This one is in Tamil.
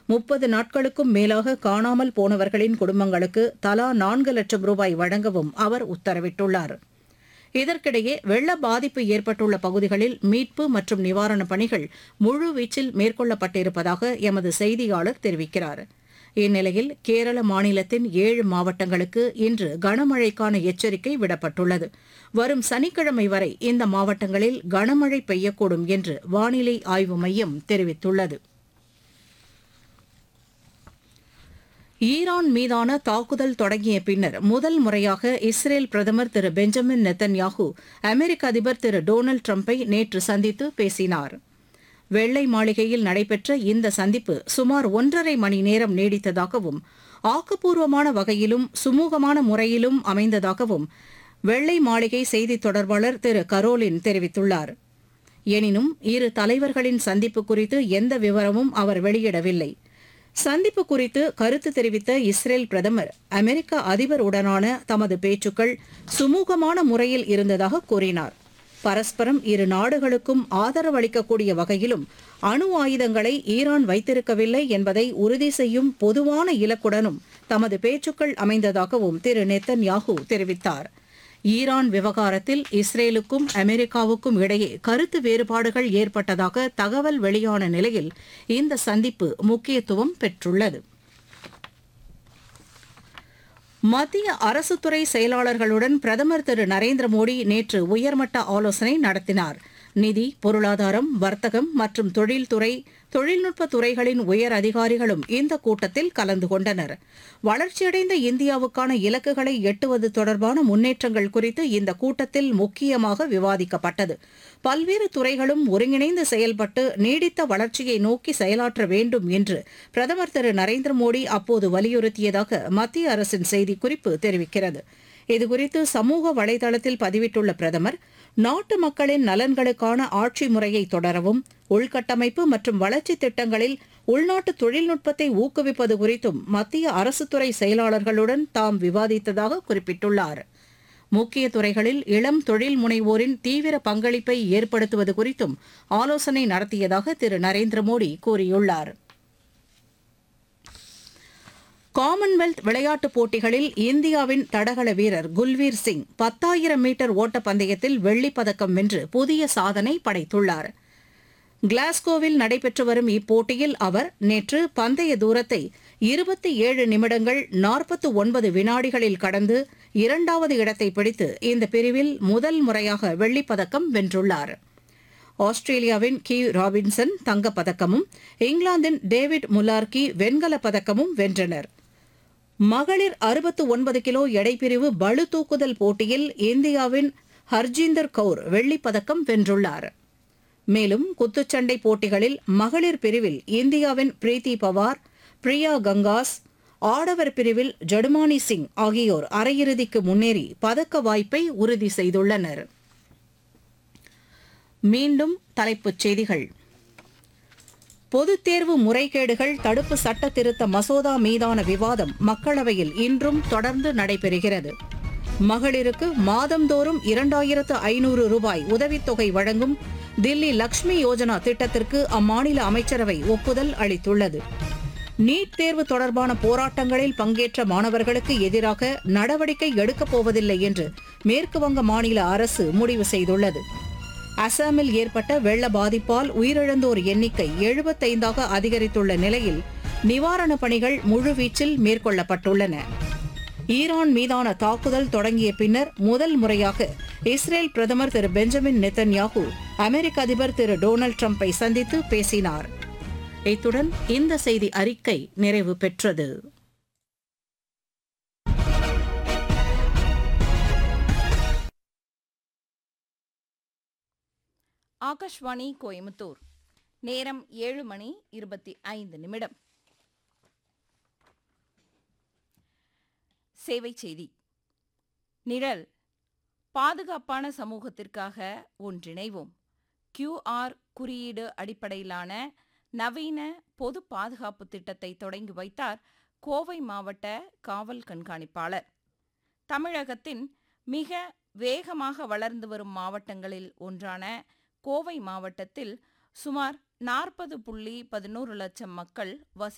முப்பது நாட்களுக்கும் மேலாக காணாமல் போனவர்களின் குடும்பங்களுக்கு தலா நான்கு லட்சம் ரூபாய் வழங்கவும் அவர் உத்தரவிட்டுள்ளார் இதற்கிடையே வெள்ள பாதிப்பு ஏற்பட்டுள்ள பகுதிகளில் மீட்பு மற்றும் நிவாரணப் பணிகள் முழுவீச்சில் மேற்கொள்ளப்பட்டிருப்பதாக எமது செய்தியாளர் தெரிவிக்கிறார் இந்நிலையில் கேரள மாநிலத்தின் ஏழு மாவட்டங்களுக்கு இன்று கனமழைக்கான எச்சரிக்கை விடப்பட்டுள்ளது வரும் சனிக்கிழமை வரை இந்த மாவட்டங்களில் கனமழை பெய்யக்கூடும் என்று வானிலை ஆய்வு மையம் தெரிவித்துள்ளது ஈரான் மீதான தாக்குதல் தொடங்கிய பின்னர் முதல் முறையாக இஸ்ரேல் பிரதமர் திரு பெஞ்சமின் நெத்தன்யாகு அமெரிக்க அதிபர் திரு டொனால்டு டிரம்பை நேற்று சந்தித்து பேசினார் வெள்ளை மாளிகையில் நடைபெற்ற இந்த சந்திப்பு சுமார் ஒன்றரை மணி நேரம் நீடித்ததாகவும் ஆக்கப்பூர்வமான வகையிலும் சுமூகமான முறையிலும் அமைந்ததாகவும் வெள்ளை மாளிகை செய்தித் தொடர்பாளர் திரு கரோலின் தெரிவித்துள்ளார் எனினும் இரு தலைவர்களின் சந்திப்பு குறித்து எந்த விவரமும் அவர் வெளியிடவில்லை சந்திப்பு குறித்து கருத்து தெரிவித்த இஸ்ரேல் பிரதமர் அமெரிக்க அதிபருடனான தமது பேச்சுக்கள் சுமூகமான முறையில் இருந்ததாக கூறினார் பரஸ்பரம் இரு நாடுகளுக்கும் ஆதரவளிக்கக்கூடிய வகையிலும் அணு ஆயுதங்களை ஈரான் வைத்திருக்கவில்லை என்பதை உறுதி செய்யும் பொதுவான இலக்குடனும் தமது பேச்சுக்கள் அமைந்ததாகவும் திரு நெத்தன்யாகு தெரிவித்தார் ஈரான் விவகாரத்தில் இஸ்ரேலுக்கும் அமெரிக்காவுக்கும் இடையே கருத்து வேறுபாடுகள் ஏற்பட்டதாக தகவல் வெளியான நிலையில் இந்த சந்திப்பு முக்கியத்துவம் பெற்றுள்ளது மத்திய அரசுத்துறை செயலாளர்களுடன் பிரதமர் திரு நரேந்திர மோடி நேற்று உயர்மட்ட ஆலோசனை நடத்தினார் நிதி பொருளாதாரம் வர்த்தகம் மற்றும் தொழில்துறை தொழில்நுட்ப துறைகளின் உயர் அதிகாரிகளும் இந்த கூட்டத்தில் கலந்து கொண்டனர் வளர்ச்சியடைந்த இந்தியாவுக்கான இலக்குகளை எட்டுவது தொடர்பான முன்னேற்றங்கள் குறித்து இந்த கூட்டத்தில் முக்கியமாக விவாதிக்கப்பட்டது பல்வேறு துறைகளும் ஒருங்கிணைந்து செயல்பட்டு நீடித்த வளர்ச்சியை நோக்கி செயலாற்ற வேண்டும் என்று பிரதமர் திரு நரேந்திர மோடி அப்போது வலியுறுத்தியதாக மத்திய அரசின் செய்திக்குறிப்பு தெரிவிக்கிறது இதுகுறித்து சமூக வலைதளத்தில் பதிவிட்டுள்ள பிரதமர் நாட்டு மக்களின் நலன்களுக்கான ஆட்சி முறையை தொடரவும் உள்கட்டமைப்பு மற்றும் வளர்ச்சி திட்டங்களில் உள்நாட்டு தொழில்நுட்பத்தை ஊக்குவிப்பது குறித்தும் மத்திய அரசுத்துறை செயலாளர்களுடன் தாம் விவாதித்ததாக குறிப்பிட்டுள்ளார் முக்கிய துறைகளில் இளம் தொழில் முனைவோரின் தீவிர பங்களிப்பை ஏற்படுத்துவது குறித்தும் ஆலோசனை நடத்தியதாக திரு நரேந்திர மோடி கூறியுள்ளார் காமன்வெல்த் விளையாட்டுப் போட்டிகளில் இந்தியாவின் தடகள வீரர் குல்வீர் சிங் பத்தாயிரம் மீட்டர் ஓட்டப் பந்தயத்தில் வெள்ளிப் பதக்கம் வென்று புதிய சாதனை படைத்துள்ளார் கிளாஸ்கோவில் நடைபெற்று வரும் இப்போட்டியில் அவர் நேற்று பந்தய தூரத்தை இருபத்தி ஏழு நிமிடங்கள் நாற்பத்து ஒன்பது வினாடிகளில் கடந்து இரண்டாவது இடத்தை பிடித்து இந்த பிரிவில் முதல் முறையாக வெள்ளிப் பதக்கம் வென்றுள்ளார் ஆஸ்திரேலியாவின் கி ராபின்சன் தங்கப் பதக்கமும் இங்கிலாந்தின் டேவிட் முலார்கி வெண்கலப் பதக்கமும் வென்றனர் மகளிர் அறுபத்து ஒன்பது கிலோ எடைப்பிரிவு பளு தூக்குதல் போட்டியில் இந்தியாவின் ஹர்ஜீந்தர் கவுர் வெள்ளிப் பதக்கம் வென்றுள்ளார் மேலும் குத்துச்சண்டை போட்டிகளில் மகளிர் பிரிவில் இந்தியாவின் பிரீத்தி பவார் பிரியா கங்காஸ் ஆடவர் பிரிவில் ஜடுமானி சிங் ஆகியோர் அரையிறுதிக்கு முன்னேறி பதக்க வாய்ப்பை உறுதி செய்துள்ளனர் மீண்டும் தலைப்புச் செய்திகள் பொதுத் தேர்வு முறைகேடுகள் தடுப்பு சட்ட திருத்த மசோதா மீதான விவாதம் மக்களவையில் இன்றும் தொடர்ந்து நடைபெறுகிறது மகளிருக்கு மாதந்தோறும் இரண்டாயிரத்து ஐநூறு ரூபாய் உதவித்தொகை வழங்கும் தில்லி லக்ஷ்மி யோஜனா திட்டத்திற்கு அம்மாநில அமைச்சரவை ஒப்புதல் அளித்துள்ளது நீட் தேர்வு தொடர்பான போராட்டங்களில் பங்கேற்ற மாணவர்களுக்கு எதிராக நடவடிக்கை எடுக்கப் போவதில்லை என்று மேற்குவங்க மாநில அரசு முடிவு செய்துள்ளது அசாமில் ஏற்பட்ட வெள்ள பாதிப்பால் உயிரிழந்தோர் எண்ணிக்கை எழுபத்தைந்தாக அதிகரித்துள்ள நிலையில் நிவாரணப் பணிகள் முழுவீச்சில் மேற்கொள்ளப்பட்டுள்ளன ஈரான் மீதான தாக்குதல் தொடங்கிய பின்னர் முதல் முறையாக இஸ்ரேல் பிரதமர் திரு பெஞ்சமின் நெத்தன்யாகு அமெரிக்க அதிபர் திரு டொனால்டு டிரம்பை சந்தித்து பேசினார் இத்துடன் இந்த செய்தி அறிக்கை நிறைவு பெற்றது ஆகாஷ்வாணி கோயமுத்தூர் நேரம் ஏழு மணி இருபத்தி ஐந்து நிமிடம் சேவை செய்தி நிழல் பாதுகாப்பான சமூகத்திற்காக ஒன்றிணைவோம் கியூஆர் குறியீடு அடிப்படையிலான நவீன பொது பாதுகாப்பு திட்டத்தை தொடங்கி வைத்தார் கோவை மாவட்ட காவல் கண்காணிப்பாளர் தமிழகத்தின் மிக வேகமாக வளர்ந்து வரும் மாவட்டங்களில் ஒன்றான கோவை மாவட்டத்தில் சுமார் நாற்பது புள்ளி பதினோரு லட்சம் மக்கள் வசி